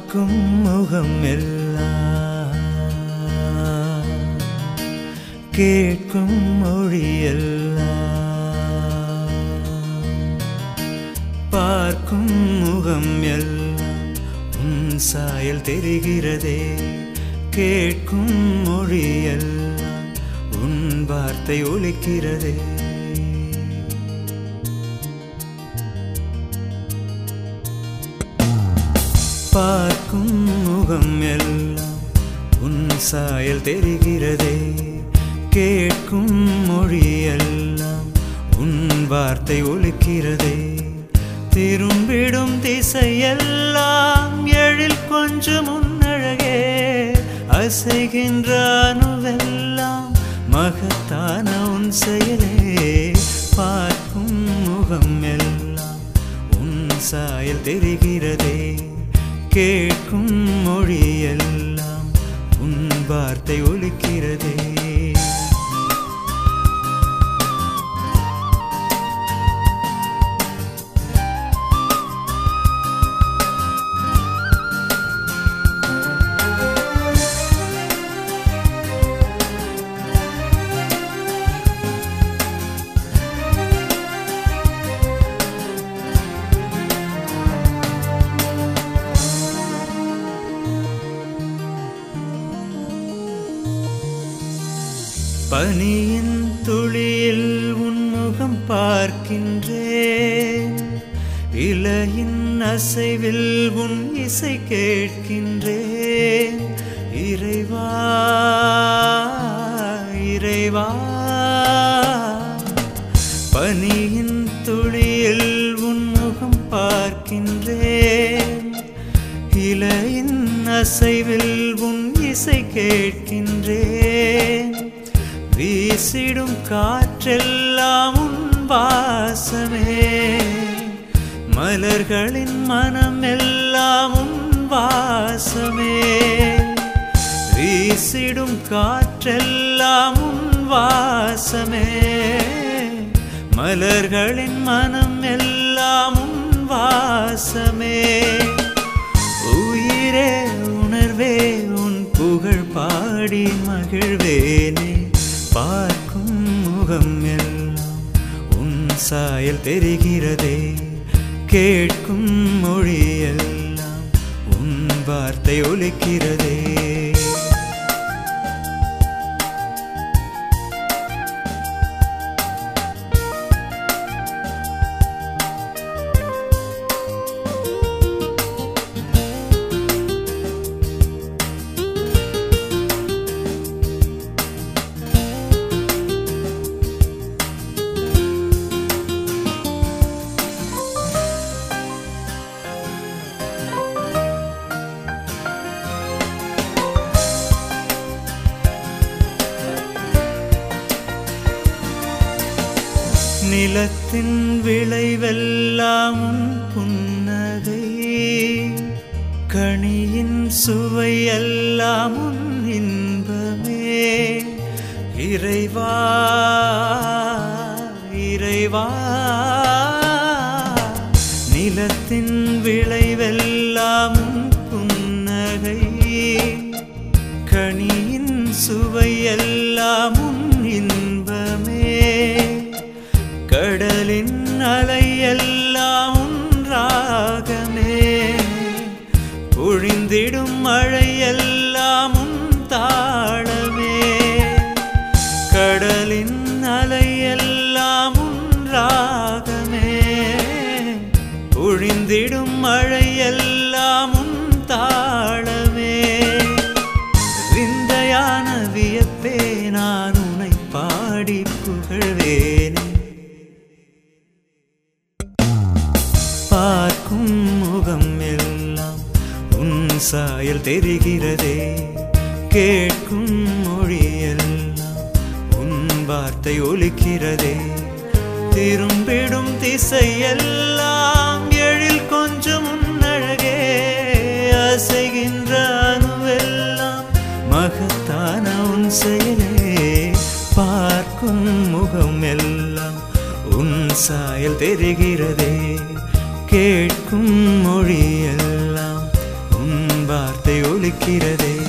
பார்க்கும் முகம் எல்லாம் கேட்கும் மொழியெல்லாம் பார்க்கும் முகம் எல்லாம் உன் சாயல் தெரிகிறதே கேட்கும் மொழியெல்லாம் உன் வார்த்தை ஒலிக்கிறதே பார்க்கும் முகம் எல்லாம் உன் சாயல் தெரிகிறதே கேட்கும் மொழி எல்லாம் உன் வார்த்தை ஒலிக்கிறதே திரும்பிடும் திசையெல்லாம் எழில் கொஞ்சம் முன்னழகே அசைகின்ற அணுவெல்லாம் மகத்தான உன் செயலே பார்க்கும் முகம் எல்லாம் உன் சாயல் தெரிகிறதே கேட்கும் மொழி எல்லாம் உன் வார்த்தை ஒலிக்கிறதே பனியின் துளியில் உன்முகம் பார்க்கின்றேன் இலையின் அசைவில் உன் இசை கேட்கின்றேன் இறைவா இறைவா பனியின் துளியில் உன்முகம் பார்க்கின்றேன் இலையின் அசைவில் உன் இசை கேட்கின்றேன் வீசிடும் காற்றெல்லாம் உன் வாசமே மலர்களின் மனம் எல்லாம் உன் வாசமே வீசிடும் காற்றெல்லாம் உன் வாசமே மலர்களின் மனம் எல்லாம் உன் வாசமே உயிரே உணர்வே உன் புகழ் பாடி மகிழ்வேனே பார்க்கும் முகம் எல்லாம் உன் சாயல் தெரிகிறதே கேட்கும் மொழி எல்லாம் உன் வார்த்தை ஒலிக்கிறதே நிலத்தின் விளைவெல்லாம் உன் புன்னகை கனியின் சுவையெல்லாம் உன் இன்பமே இறைவா இறைவா நிலத்தின் விளைவெல்லாம் உன் புன்னகை கனியின் சுவையெல்லாம் உன் இன்பமே கடலின் அலையெல்லாம் உன் ராகமே பொழிந்திடும் மழையெல்லாம் உன் தாளமே கடலின் அலையெல்லாம் உன் ராகமே பொழிந்திடும் மழையெல்லாம் உன் தாளமே விந்தையான வியப்பே நான் உன்னை பாடி புகழ்வேனே பார்க்கும் முகம் எல்லாம் உன் சாயல் தெரிகிறதே கேட்கும் மொழி எல்லாம் உன் வார்த்தை ஒலிக்கிறதே திரும்பிடும் திசையெல்லாம் எழில் கொஞ்சம் உன்னழகே அசைகின்ற அணுவெல்லாம் மகத்தான உன் செயலே பார்க்கும் முகம் எல்லாம் உன் சாயல் தெரிகிறதே கேட்கும் மொழி எல்லாம் உன் ஒலிக்கிறதே